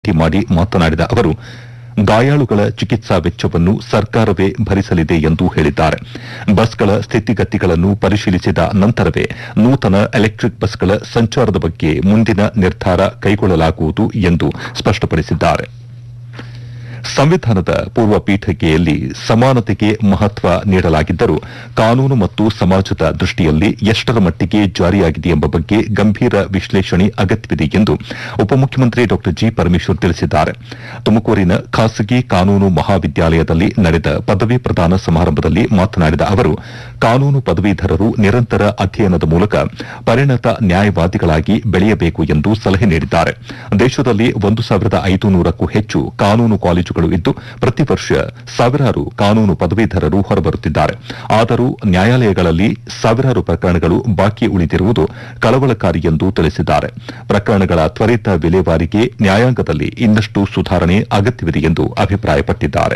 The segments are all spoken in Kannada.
ಭೇಟಿ ಮಾಡಿ ಮಾತನಾಡಿದ ಅವರು ಗಾಯಾಳುಗಳ ಚಿಕಿತ್ಸಾ ವೆಚ್ಚವನ್ನು ಸರ್ಕಾರವೇ ಭರಿಸಲಿದೆ ಎಂದು ಹೇಳಿದ್ದಾರೆ ಬಸ್ಗಳ ಸ್ಥಿತಿಗತಿಗಳನ್ನು ಪರಿಶೀಲಿಸಿದ ನಂತರವೇ ನೂತನ ಎಲೆಕ್ಟಿಕ್ ಬಸ್ಗಳ ಸಂಚಾರದ ಬಗ್ಗೆ ಮುಂದಿನ ನಿರ್ಧಾರ ಕೈಗೊಳ್ಳಲಾಗುವುದು ಎಂದು ಸ್ಪಷ್ಟಪಡಿಸಿದ್ದಾರೆ ಸಂವಿಧಾನದ ಪೂರ್ವ ಪೀಠಿಕೆಯಲ್ಲಿ ಸಮಾನತೆಗೆ ಮಹತ್ವ ನೀಡಲಾಗಿದ್ದರೂ ಕಾನೂನು ಮತ್ತು ಸಮಾಜದ ದೃಷ್ಟಿಯಲ್ಲಿ ಎಷ್ಟರ ಮಟ್ಟಿಗೆ ಜಾರಿಯಾಗಿದೆ ಎಂಬ ಬಗ್ಗೆ ಗಂಭೀರ ವಿಶ್ಲೇಷಣೆ ಅಗತ್ಯವಿದೆ ಎಂದು ಉಪಮುಖ್ಯಮಂತ್ರಿ ಡಾ ಜಿ ಪರಮೇಶ್ವರ್ ತಿಳಿಸಿದ್ದಾರೆ ತುಮಕೂರಿನ ಖಾಸಗಿ ಕಾನೂನು ಮಹಾವಿದ್ಯಾಲಯದಲ್ಲಿ ನಡೆದ ಪದವಿ ಪ್ರದಾನ ಸಮಾರಂಭದಲ್ಲಿ ಮಾತನಾಡಿದ ಅವರು ಕಾನೂನು ಪದವೀಧರರು ನಿರಂತರ ಅಧ್ಯಯನದ ಮೂಲಕ ಪರಿಣತ ನ್ಯಾಯವಾದಿಗಳಾಗಿ ಬೆಳೆಯಬೇಕು ಎಂದು ಸಲಹೆ ನೀಡಿದ್ದಾರೆ ದೇಶದಲ್ಲಿ ಒಂದು ಸಾವಿರದ ಐದು ನೂರಕ್ಕೂ ಹೆಚ್ಚು ಕಾನೂನು ಕಾಲೇಜುಗಳು ಇದ್ದು ಪ್ರತಿ ವರ್ಷ ಸಾವಿರಾರು ಕಾನೂನು ಪದವೀಧರರು ಹೊರಬರುತ್ತಿದ್ದಾರೆ ಆದರೂ ನ್ಯಾಯಾಲಯಗಳಲ್ಲಿ ಸಾವಿರಾರು ಪ್ರಕರಣಗಳು ಬಾಕಿ ಉಳಿದಿರುವುದು ಕಳವಳಕಾರಿ ಎಂದು ತಿಳಿಸಿದ್ದಾರೆ ಪ್ರಕರಣಗಳ ತ್ವರಿತ ವಿಲೇವಾರಿಗೆ ನ್ಯಾಯಾಂಗದಲ್ಲಿ ಇನ್ನಷ್ಟು ಸುಧಾರಣೆ ಅಗತ್ಯವಿದೆ ಎಂದು ಅಭಿಪ್ರಾಯಪಟ್ಟಿದ್ದಾರೆ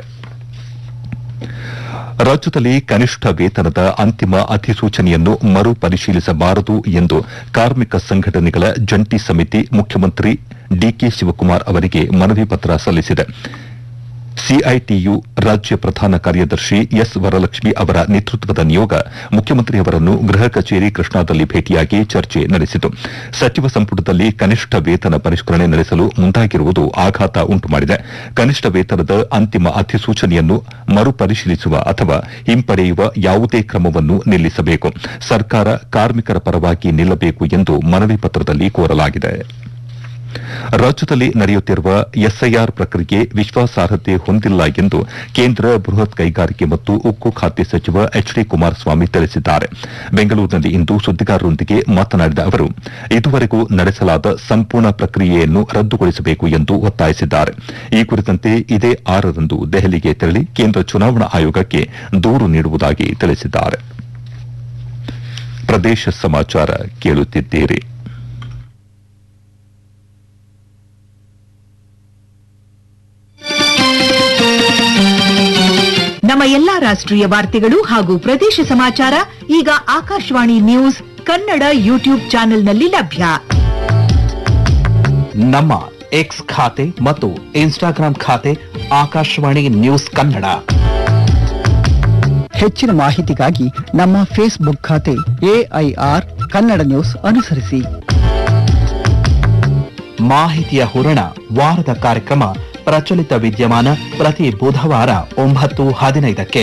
ರಾಜ್ಯದಲ್ಲಿ ಕನಿಷ್ಠ ವೇತನದ ಅಂತಿಮ ಅಧಿಸೂಚನೆಯನ್ನು ಮರು ಪರಿಶೀಲಿಸಬಾರದು ಎಂದು ಕಾರ್ಮಿಕ ಸಂಘಟನೆಗಳ ಜಂಟಿ ಸಮಿತಿ ಮುಖ್ಯಮಂತ್ರಿ ಡಿಕೆ ಶಿವಕುಮಾರ್ ಅವರಿಗೆ ಮನವಿ ಪತ್ರ ಸಲ್ಲಿಸಿದೆ ಸಿಐಟಿಯು ರಾಜ್ಯ ಪ್ರಧಾನ ಕಾರ್ಯದರ್ಶಿ ಎಸ್ ವರಲಕ್ಷ್ಮಿ ಅವರ ನೇತೃತ್ವದ ನಿಯೋಗ ಮುಖ್ಯಮಂತ್ರಿಯವರನ್ನು ಗೃಹ ಕಚೇರಿ ಕೃಷ್ಣಾದಲ್ಲಿ ಭೇಟಿಯಾಗಿ ಚರ್ಚೆ ನಡೆಸಿತು ಸಚಿವ ಸಂಪುಟದಲ್ಲಿ ಕನಿಷ್ಠ ವೇತನ ಪರಿಷ್ಕರಣೆ ನಡೆಸಲು ಮುಂದಾಗಿರುವುದು ಆಘಾತ ಉಂಟುಮಾಡಿದೆ ಕನಿಷ್ಠ ವೇತನದ ಅಂತಿಮ ಅಧಿಸೂಚನೆಯನ್ನು ಮರುಪರಿಶೀಲಿಸುವ ಅಥವಾ ಹಿಂಪಡೆಯುವ ಯಾವುದೇ ಕ್ರಮವನ್ನು ನಿಲ್ಲಿಸಬೇಕು ಸರ್ಕಾರ ಕಾರ್ಮಿಕರ ಪರವಾಗಿ ನಿಲ್ಲಬೇಕು ಎಂದು ಮನವಿ ಪತ್ರದಲ್ಲಿ ಕೋರಲಾಗಿದೆ ರಾಜ್ಯದಲ್ಲಿ ನಡೆಯುತ್ತಿರುವ ಎಸ್ಐಆರ್ ಪ್ರಕ್ರಿಯೆ ವಿಶ್ವಾಸಾರ್ಹತೆ ಹೊಂದಿಲ್ಲ ಎಂದು ಕೇಂದ್ರ ಬೃಹತ್ ಕೈಗಾರಿಕೆ ಮತ್ತು ಉಕ್ಕು ಖಾತೆ ಸಚಿವ ಎಚ್ ಡಿ ಕುಮಾರಸ್ವಾಮಿ ತಿಳಿಸಿದ್ದಾರೆ ಬೆಂಗಳೂರಿನಲ್ಲಿಂದು ಸುದ್ದಿಗಾರರೊಂದಿಗೆ ಮಾತನಾಡಿದ ಅವರು ಇದುವರೆಗೂ ನಡೆಸಲಾದ ಸಂಪೂರ್ಣ ಪ್ರಕ್ರಿಯೆಯನ್ನು ರದ್ದುಗೊಳಿಸಬೇಕು ಎಂದು ಒತ್ತಾಯಿಸಿದ್ದಾರೆ ಈ ಕುರಿತಂತೆ ಇದೇ ಆರರಂದು ದೆಹಲಿಗೆ ತೆರಳಿ ಕೇಂದ್ರ ಚುನಾವಣಾ ಆಯೋಗಕ್ಕೆ ದೂರು ನೀಡುವುದಾಗಿ ತಿಳಿಸಿದ್ದಾರೆ ಪ್ರದೇಶ ಸಮಾಚಾರ ಕೇಳುತ್ತಿದ್ದೀರಿ ನಮ್ಮ ಎಲ್ಲಾ ರಾಷ್ಟ್ರೀಯ ವಾರ್ತೆಗಳು ಹಾಗೂ ಪ್ರದೇಶ ಸಮಾಚಾರ ಈಗ ಆಕಾಶವಾಣಿ ನ್ಯೂಸ್ ಕನ್ನಡ ಯೂಟ್ಯೂಬ್ ಚಾನೆಲ್ನಲ್ಲಿ ಲಭ್ಯ ನಮ್ಮ ಎಕ್ಸ್ ಖಾತೆ ಮತ್ತು ಇನ್ಸ್ಟಾಗ್ರಾಂ ಖಾತೆ ಆಕಾಶವಾಣಿ ನ್ಯೂಸ್ ಕನ್ನಡ ಹೆಚ್ಚಿನ ಮಾಹಿತಿಗಾಗಿ ನಮ್ಮ ಫೇಸ್ಬುಕ್ ಖಾತೆ ಎಐಆರ್ ಕನ್ನಡ ನ್ಯೂಸ್ ಅನುಸರಿಸಿ ಮಾಹಿತಿಯ ಹೂರಣ ವಾರದ ಕಾರ್ಯಕ್ರಮ ಪ್ರಚಲಿತ ವಿದ್ಯಮಾನ ಪ್ರತಿ ಬುಧವಾರ ಒಂಬತ್ತು ಹದಿನೈದಕ್ಕೆ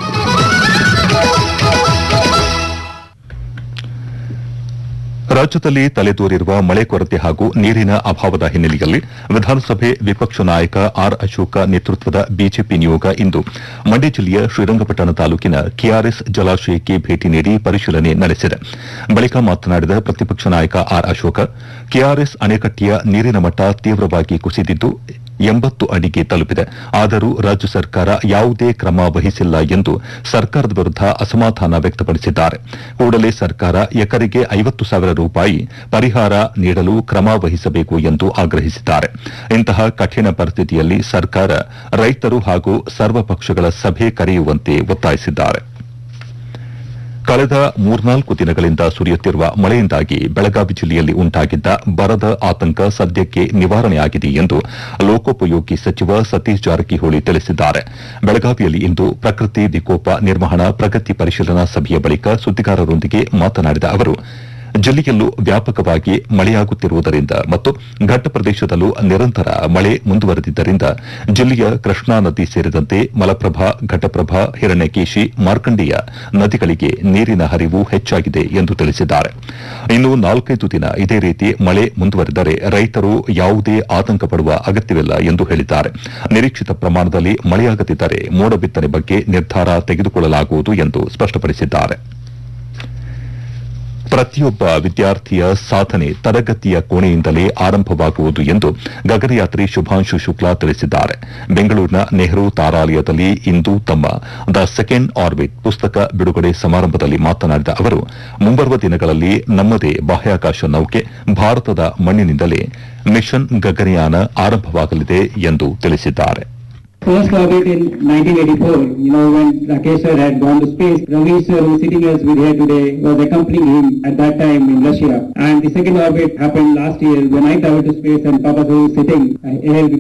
ರಾಜ್ಯದಲ್ಲಿ ತಲೆದೋರಿರುವ ಮಳೆ ಕೊರತೆ ಹಾಗೂ ನೀರಿನ ಅಭಾವದ ಹಿನ್ನೆಲೆಯಲ್ಲಿ ವಿಧಾನಸಭೆ ವಿಪಕ್ಷ ನಾಯಕ ಆರ್ ಅಶೋಕ ನೇತೃತ್ವದ ಬಿಜೆಪಿ ನಿಯೋಗ ಇಂದು ಮಂಡ್ಯ ಜಿಲ್ಲೆಯ ಶ್ರೀರಂಗಪಟ್ಟಣ ತಾಲೂಕಿನ ಕೆಆರ್ಎಸ್ ಜಲಾಶಯಕ್ಕೆ ಭೇಟಿ ನೀಡಿ ಪರಿಶೀಲನೆ ನಡೆಸಿದೆ ಬಳಿಕ ಮಾತನಾಡಿದ ಪ್ರತಿಪಕ್ಷ ನಾಯಕ ಆರ್ ಅಶೋಕ ಕೆಆರ್ಎಸ್ ಅಣೆಕಟ್ಟೆಯ ನೀರಿನ ಮಟ್ಟ ತೀವ್ರವಾಗಿ ಕುಸಿದಿದ್ದು ಎಂಬತ್ತು ಅಡಿಗೆ ತಲುಪಿದೆ ಆದರೂ ರಾಜ್ಯ ಸರ್ಕಾರ ಯಾವುದೇ ಕ್ರಮ ವಹಿಸಿಲ್ಲ ಎಂದು ಸರ್ಕಾರದ ವಿರುದ್ಧ ಅಸಮಾಧಾನ ವ್ಯಕ್ತಪಡಿಸಿದ್ದಾರೆ ಕೂಡಲೇ ಸರ್ಕಾರ ಎಕರೆಗೆ ಐವತ್ತು ಸಾವಿರ ರೂಪಾಯಿ ಪರಿಹಾರ ನೀಡಲು ಕ್ರಮ ವಹಿಸಬೇಕು ಎಂದು ಆಗ್ರಹಿಸಿದ್ದಾರೆ ಇಂತಹ ಕಠಿಣ ಪರಿಸ್ಥಿತಿಯಲ್ಲಿ ಸರ್ಕಾರ ರೈತರು ಹಾಗೂ ಸರ್ವಪಕ್ಷಗಳ ಸಭೆ ಕರೆಯುವಂತೆ ಒತ್ತಾಯಿಸಿದ್ದಾರೆ ಕಳೆದ ಮೂರ್ನಾಲ್ಕು ದಿನಗಳಿಂದ ಸುರಿಯುತ್ತಿರುವ ಮಳೆಯಿಂದಾಗಿ ಬೆಳಗಾವಿ ಜಿಲ್ಲೆಯಲ್ಲಿ ಉಂಟಾಗಿದ್ದ ಬರದ ಆತಂಕ ಸದ್ಯಕ್ಕೆ ನಿವಾರಣೆಯಾಗಿದೆ ಎಂದು ಲೋಕೋಪಯೋಗಿ ಸಚಿವ ಸತೀಶ್ ಜಾರಕಿಹೊಳಿ ತಿಳಿಸಿದ್ದಾರೆ ಬೆಳಗಾವಿಯಲ್ಲಿ ಇಂದು ಪ್ರಕೃತಿ ವಿಕೋಪ ನಿರ್ವಹಣಾ ಪ್ರಗತಿ ಪರಿಶೀಲನಾ ಸಭೆಯ ಬಳಿಕ ಸುದ್ದಿಗಾರರೊಂದಿಗೆ ಮಾತನಾಡಿದ ಅವರು ಜಿಲ್ಲೆಯಲ್ಲೂ ವ್ಯಾಪಕವಾಗಿ ಮಳೆಯಾಗುತ್ತಿರುವುದರಿಂದ ಮತ್ತು ಘಟ್ಟ ಪ್ರದೇಶದಲ್ಲೂ ನಿರಂತರ ಮಳೆ ಮುಂದುವರೆದಿದ್ದರಿಂದ ಜಿಲ್ಲೆಯ ಕೃಷ್ಣಾ ನದಿ ಸೇರಿದಂತೆ ಮಲಪ್ರಭಾ ಘಟಪ್ರಭಾ ಹಿರಣ್ಯಕೇಶಿ ಮಾರ್ಕಂಡೇಯ ನದಿಗಳಿಗೆ ನೀರಿನ ಹರಿವು ಹೆಚ್ಚಾಗಿದೆ ಎಂದು ತಿಳಿಸಿದ್ದಾರೆ ಇನ್ನು ನಾಲ್ಕೈದು ದಿನ ಇದೇ ರೀತಿ ಮಳೆ ಮುಂದುವರೆದರೆ ರೈತರು ಯಾವುದೇ ಆತಂಕ ಪಡುವ ಅಗತ್ಯವಿಲ್ಲ ಎಂದು ಹೇಳಿದ್ದಾರೆ ನಿರೀಕ್ಷಿತ ಪ್ರಮಾಣದಲ್ಲಿ ಮಳೆಯಾಗದಿದ್ದರೆ ಮೋಡ ಬಿತ್ತನೆ ಬಗ್ಗೆ ನಿರ್ಧಾರ ತೆಗೆದುಕೊಳ್ಳಲಾಗುವುದು ಎಂದು ಸ್ಪಷ್ಟಪಡಿಸಿದ್ದಾರೆ ಪ್ರತಿಯೊಬ್ಬ ವಿದ್ಯಾರ್ಥಿಯ ಸಾಧನೆ ತರಗತಿಯ ಕೋಣೆಯಿಂದಲೇ ಆರಂಭವಾಗುವುದು ಎಂದು ಗಗನಯಾತ್ರಿ ಶುಭಾಂಶು ಶುಕ್ಲಾ ತಿಳಿಸಿದ್ದಾರೆ ಬೆಂಗಳೂರಿನ ನೆಹರು ತಾರಾಲಯದಲ್ಲಿ ಇಂದು ತಮ್ಮ ದ ಸೆಕೆಂಡ್ ಆರ್ಬಿಟ್ ಪುಸ್ತಕ ಬಿಡುಗಡೆ ಸಮಾರಂಭದಲ್ಲಿ ಮಾತನಾಡಿದ ಅವರು ಮುಂಬರುವ ದಿನಗಳಲ್ಲಿ ನಮ್ಮದೇ ಬಾಹ್ಯಾಕಾಶ ನೌಕೆ ಭಾರತದ ಮಣ್ಣಿನಿಂದಲೇ ಮಿಷನ್ ಗಗನಯಾನ ಆರಂಭವಾಗಲಿದೆ ಎಂದು ತಿಳಿಸಿದ್ದಾರೆ first orbit in 1984, you know, when Rakesh sir had gone to space, Ravi sir, who is sitting as with here today, was accompanying him at that time in Russia. And the second orbit happened last year when I traveled to space and Papa sir was sitting uh, here with